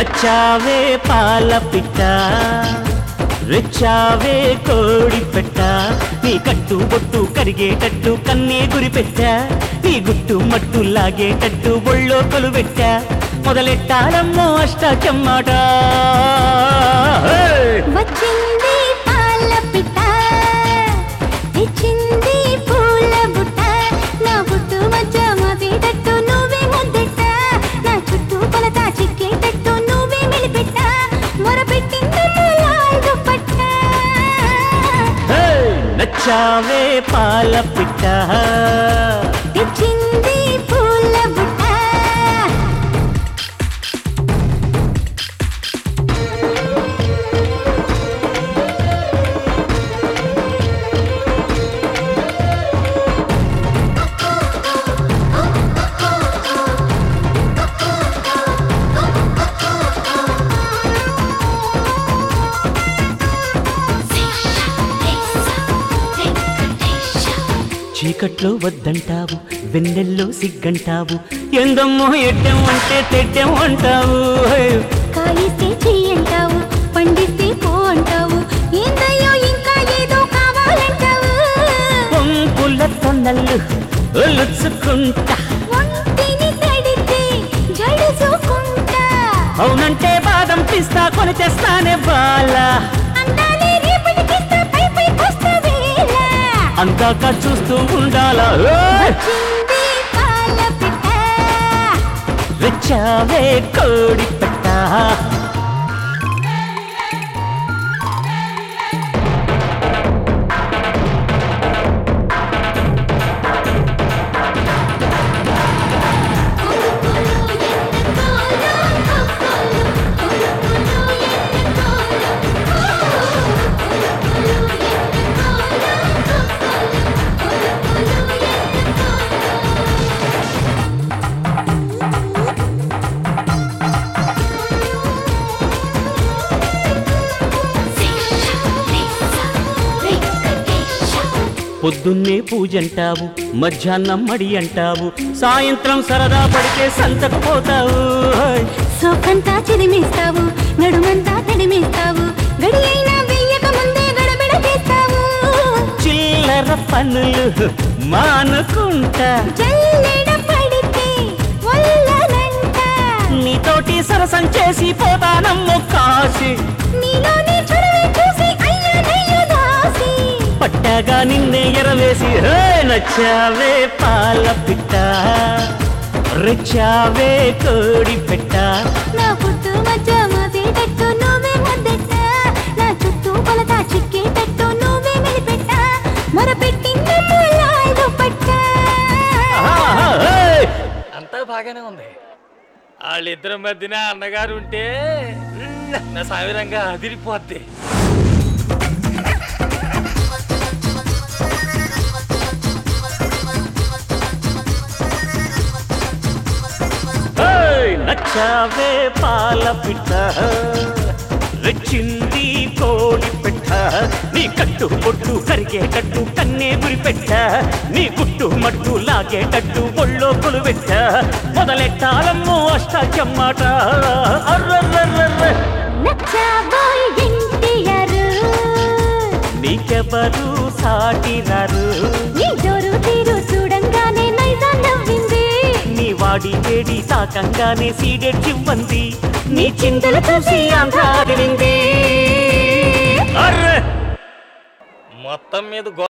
నచ్చావే పాల పిట్ట రెచ్చావే కోడి పెట్ట నీ కట్టు బొట్టు కరిగేటట్టు కన్నే గురి పెట్ట నీ గుట్టు మట్టు లాగేటట్టు ఒళ్ళో కొలు పెట్ట మొదలెట్టాలమ్మో అష్టాచమ్మాట వచ్చింది పాల పిట్ట తెచ్చింది పూల బుట్ట నా బుట్టు మధ్య మసేటట్టు నువ్వే ముద్దెట్ట నా చుట్టూ కొలత చిక్కేటట్టు నువ్వే మెలిపెట్ట మొరపెట్టింది లాల్ దుప్పట్ట నచ్చావే పాల పిట్ట తెచ్చింది పూల బుట్ట చీకట్లో వద్దంటావు వెన్నెల్లో సిగ్గంటావు ఎందమ్మో ఎడ్డం అంటే తెడ్డం అంటావు కాయిస్తే చెయ్యంటావు పండిస్తే పో అంటావు ఏందయ్యో ఇంకా ఏదో కావాలంటావు పొంపుల తొన్నల్లు ఒలుచుకుంటా ఒంటిని తడితే జడుసుకుంటా అవునంటే బాదం పిస్తా కొని తెస్తానే బాల అందాలే రేపటికిస్తా పై పైకొస్తా వేళ అందాక చూస్తూ ఉండాలా వచ్చింది పాల పిట్ట రెచ్చావే కోడి పెట్ట పొద్దున్నే పూజంటావు మధ్యాహ్నం మడి అంటావు సాయంత్రం సరదా పడితే సంతకు పోతావు సోకంతా చిదిమేస్తావు నడుమంతా తడిమేస్తావు గడి అయినా వెయ్యక ముందే గడబిడ చేస్తావు చిల్లర పనులు మానుకుంటా జల్లెడ పడితే వల్లనంట నీతోటి సరసం చేసి పోతానమ్ము కాసి నీలోని చొరవే చూసి అయ్యనయ్య దాసి పట్టాగా నిన్నే ఎరవేసి హే నచ్చావే పాల పిట్ట రెచ్చావే కోడి పెట్ట నా పుట్టు మధ్య మాసేటట్టు నువ్వే ముద్దెట్ట నా చుట్టూ కొలత చిక్కేటట్టు నువ్వే మెలిపెట్ట మొరపెట్టింది లాల్ దుప్పట్ట ఆహా, హే! అంతా బాగానే ఉంది వాళ్ళిద్దరి మధ్యన అన్నగారు ఉంటే మ్, నా సావిరంగా అదిరిపోద్ది హే! నచ్చావే పాల పిట్ట రెచ్చింది కోడి పెట్ట నీ కట్టు పొట్టు కరిగేటట్టు కన్నే గురి పెట్ట నీ గుట్టు మట్టు లాగేటట్టు ఒళ్ళో కొలు పెట్ట మొదలెట్టాలమ్ము అష్టాచమ్మాట అర్రర్రర్రర్ర నచ్చాబోయ్ ఎన్టీఆర్ నీకెవరు సాటిరారు నీ జోరు తీరు చూడంగానే నైజాం నవ్వింది నీ వాడి వేడి తాకంగానే సీడెడ్ చివ్వంది నీ చింతలు చూసి ఆంధ్రాదిలింది అర్రే మొత్తం మీద